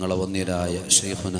ഞങ്ങളെ വന്യരായ ഷെയ്ഖുന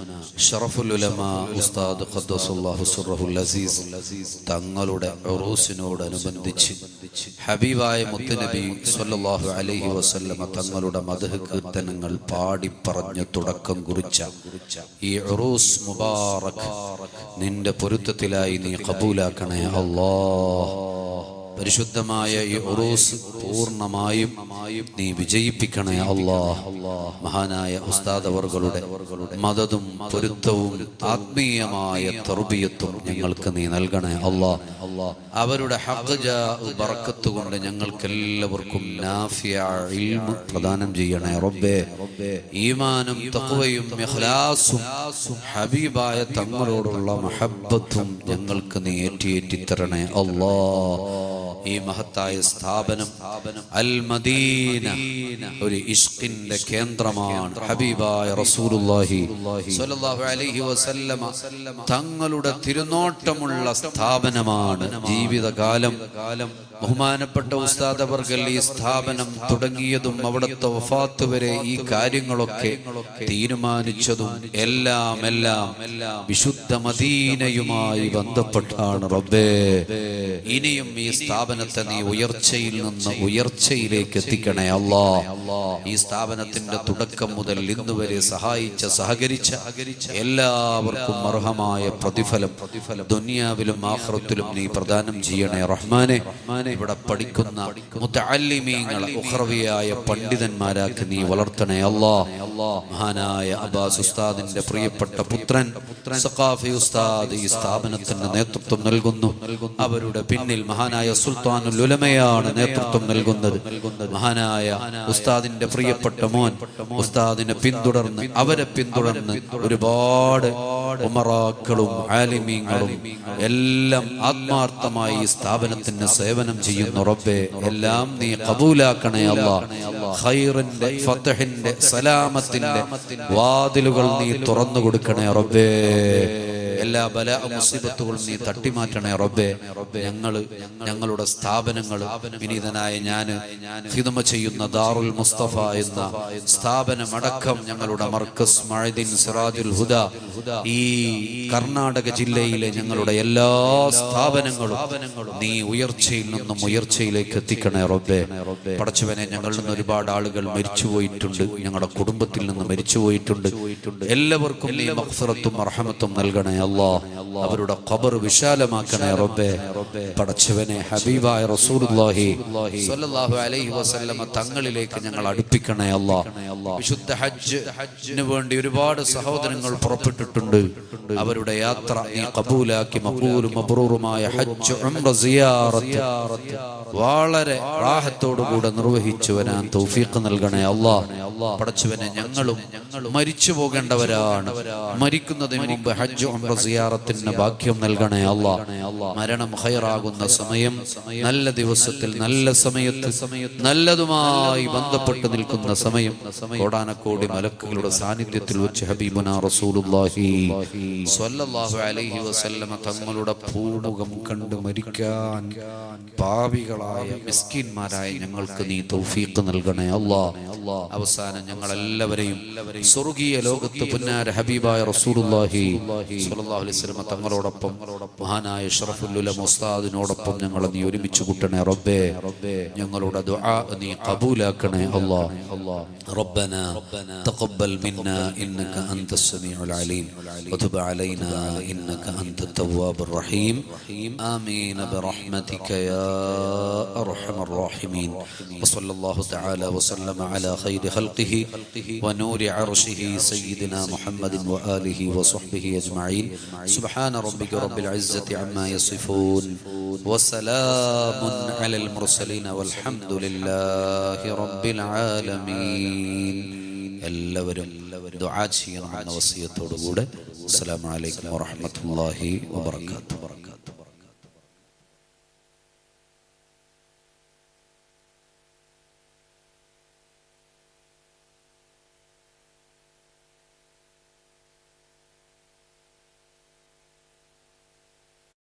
ഷറഫുൽ ഉലമ ഉസ്താദ് ഖദ്ദസുല്ലാഹു സുറഹുൽ അസീസ് തങ്ങളുടെ ഉറൂസിനോടനുബന്ധിച്ച് ഹബീബായ മുത്തുനബി സല്ലല്ലാഹു അലൈഹി വസല്ലമ തങ്ങളുടെ മദ്ഹ് കീർത്തനങ്ങൾ പാടി പറഞ്ഞ് തുടക്കം കുറിച്ച ഈ ഉറൂസ് മുബാറക് നിന്റെ പൊരുത്തത്തിലായി നീ കബൂലാക്കണേ അല്ലാഹ് പരിശുദ്ധമായ ഈ ഉറൂസ് പൂർണ്ണമായും നീ വിജയിപ്പിക്കണേ അല്ലാഹ് മഹാനായ ഉസ്താദവറുകളുടെ മദതും പൊരുത്തവും ആത്മീയമായ തർബിയത്തും ഞങ്ങൾക്ക് നീ നൽകണേ അല്ലാഹ് അവരുടെ ഹഖ്ജ ബറക്കത്ത് കൊണ്ട് ഞങ്ങൾക്ക് എല്ലാവർക്കും നാഫിയ ഇൽമ് പ്രദാനം ചെയ്യണേ റബ്ബേ ഈമാനും തഖ്വയും ഇഖ്ലാസും ഹബീബായ തങ്ങളോടുള്ള മഹബ്ബത്തും ഞങ്ങൾക്ക് നീ ഏറ്റിയേറ്റി തരണേ അല്ലാഹ് ഈ മഹത്തായ സ്ഥാപനം അൽ മദീന ഒരു ഇഷ്കിന്റെ കേന്ദ്രമാണ് ഹബീബായ റസൂലുള്ളാഹി സ്വല്ലല്ലാഹു അലൈഹി വസല്ലമ തങ്ങളുടെ തിരുനോട്ടമുള്ള സ്ഥാപനമാണ് ജീവിതകാലം ബഹുമാനപ്പെട്ട ഉസ്താദ് അവർകൾ ഈ സ്ഥാപനം തുടങ്ങിയതും അവിടുത്തെ വഫാത്ത് വരെ ഈ കാര്യങ്ങളൊക്കെ തീരുമാനിച്ചതും എല്ലാം എല്ലാം വിശുദ്ധ മദീനയുമായി ബന്ധപ്പെട്ടാണ് റബ്ബേ ഇനിയും ഈ സ്ഥാപനത്തെ നീ ഉയർച്ചയിൽ നിന്ന് ഉയർച്ചയിലേക്ക് എത്തിക്കണേ അല്ലാ ഈ സ്ഥാപനത്തിന്റെ തുടക്കം മുതൽ ഇന്ന് വരെ സഹായിച്ച സഹകരിച്ച എല്ലാവർക്കും അർഹമായ പ്രതിഫലം ദുനിയാവിലും ആഹ്റത്തിലും നീ പ്രദാനം ചെയ്യണേ റഹ്മാനെ ഇവിടെ പഠിക്കുന്ന മുത്തല്ലിമീങ്ങളെ ഉഹ്റവിയായ പണ്ഡിതന്മാരാക്കി നീ വളർത്തണേ അല്ലാ മഹാനായ അബ്ബാസ് ഉസ്താദിന്റെ പ്രിയപ്പെട്ട പുത്രൻ സഖാഫി ഉസ്താദ് ഈ സ്ഥാപനത്തിന് നേതൃത്വം നൽകുന്നു അവരുടെ പിന്നിൽ മഹാനായ സുൽത്താനുൽ ഉലമയാണ് നേതൃത്വം നൽകുന്നത് മഹാനായ ഉസ്താദിന്റെ പ്രിയപ്പെട്ട മോൻ ഉസ്താദിനെ പിന്തുടർന്ന് അവരെ പിന്തുടർന്ന് ഒരുപാട് ഉമറാക്കളും ആലിമീങ്ങളും എല്ലാം ആത്മാർത്ഥമായി ഈ സ്ഥാപനത്തിന് സേവനം ചെയ്യുന്നു റബ്ബെ എല്ലാം നീ കബൂലാക്കണേ അല്ല ഖൈറിന്റെ ഫതഹിന്റെ സലാമത്തിന്റെ വാതിലുകൾ നീ തുറന്നു കൊടുക്കണേ റബ്ബേ എല്ലാ ബല മുസീബത്തുകളും നീ തട്ടിമാറ്റണേ റബ്ബേ ഞങ്ങള് ഞങ്ങളുടെ സ്ഥാപനങ്ങൾ വിനീതനായ ഞാന് ഹിതമ ചെയ്യുന്ന ദാറുൽ മുസ്തഫ എന്ന സ്ഥാപനമടക്കം ഞങ്ങളുടെ മർക്കസ് മഴദിൻ സിറാജുൽ ഹുദ ഈ കർണാടക ജില്ലയിലെ ഞങ്ങളുടെ എല്ലാ സ്ഥാപനങ്ങളും നീ ഉയർച്ചയിൽ നിന്നും ഉയർച്ചയിലേക്ക് എത്തിക്കണേ റബ്ബേ പടച്ചുവനെ ഞങ്ങളിൽ നിന്ന് ഒരുപാട് ആളുകൾ മരിച്ചുപോയിട്ടുണ്ട് ഞങ്ങളുടെ കുടുംബത്തിൽ നിന്ന് മരിച്ചുപോയിട്ടുണ്ട് എല്ലാവർക്കും നീ മഹ്ഫറത്തും അർഹമത്തും നൽകണേ അല്ലാ അവരുടെ ഖബർ വിശാലമാക്കണേ റബ്ബേ പടച്ചവനെ ഹബീബായ റസൂലുള്ളാഹി സ്വല്ലല്ലാഹു അലൈഹി വസല്ലമ തങ്ങളിലേക്ക് ഞങ്ങൾ അടുപ്പിക്കണേ അല്ലാ വിശുദ്ധ ഹജ്ജിന് വേണ്ടി ഒരുപാട് സഹോദരങ്ങൾ പുറപ്പെട്ടിട്ടുണ്ട് അവരുടെ യാത്ര നീ കബൂലാക്കി മഖബൂലും മബ്റൂറുമായ ഹജ്ജ് ഉംറ സിയാറത്ത് വളരെ റാഹത്തോടുകൂടെ നിർവഹിച്ചു വരാൻ തൗഫീഖ് നൽകണേ അല്ലാ പടച്ചവനെ ഞങ്ങളും മരിച്ചു പോകേണ്ടവരാണ് മരിക്കുന്നതിന് മുമ്പ് ഹജ്ജ് ഉംറ സിയാറത്തിന് ഭാഗ്യം നൽകണേ അല്ലാ മരണം ഹൈറാകുന്ന സമയം നല്ല ദിവസത്തിൽ നല്ല സമയത്ത് നല്ലതുമായി ബന്ധപ്പെട്ട് നിൽക്കുന്ന സമയം കോടാനക്കോടി മലക്കുകളുടെ സാന്നിധ്യത്തിൽ വെച്ച് ഹബീബുന റസൂലുള്ളാഹി സ്വല്ലല്ലാഹു അലൈഹി വസല്ലമ തങ്ങളുടെ പൂമുഖം കണ്ട് മരിക്കാൻ പാപികളായ മിസ്കിന്മാരായ ഞങ്ങൾക്ക് നീ തൗഫീഖ് നൽകണേ അല്ലാ അവസാനം ഞങ്ങൾ എല്ലാവരെയും സ്വർഗീയ ലോകത്ത് പുന്നാര ഹബീബായ റസൂലുള്ളാഹി സ്വല്ലല്ലാഹു അലൈഹി വസല്ലമ തങ്ങളോടൊപ്പം മഹാനായ ഷറഫുൽ ഉലമ ഉസ്താദിനോടൊപ്പം ഞങ്ങളെ നീ ഒരുമിച്ച് കൂട്ടണേ റബ്ബേ ഞങ്ങളുടെ ദുആ നീ കബൂലാക്കണേ അല്ലാ ربنا تقبل منا إنك أنت السميع العليم وتب علينا إنك أنت التواب الرحيم آمين برحمتك يا أرحم الراحمين وصلى الله تعالى وسلم على خير خلقه ونور عرشه سيدنا محمد وآله وصحبه أجمعين سبحان ربك رب العزة عما يصفون وسلام على المرسلين والحمد لله رب العالمين എല്ലാവരും ദുആ ചെയ്യണമെന്ന വസിയത്തോടുകൂടെ അസ്സലാമു അലൈക്കും വറഹ്മത്തുള്ളാഹി വബറകാതുഹു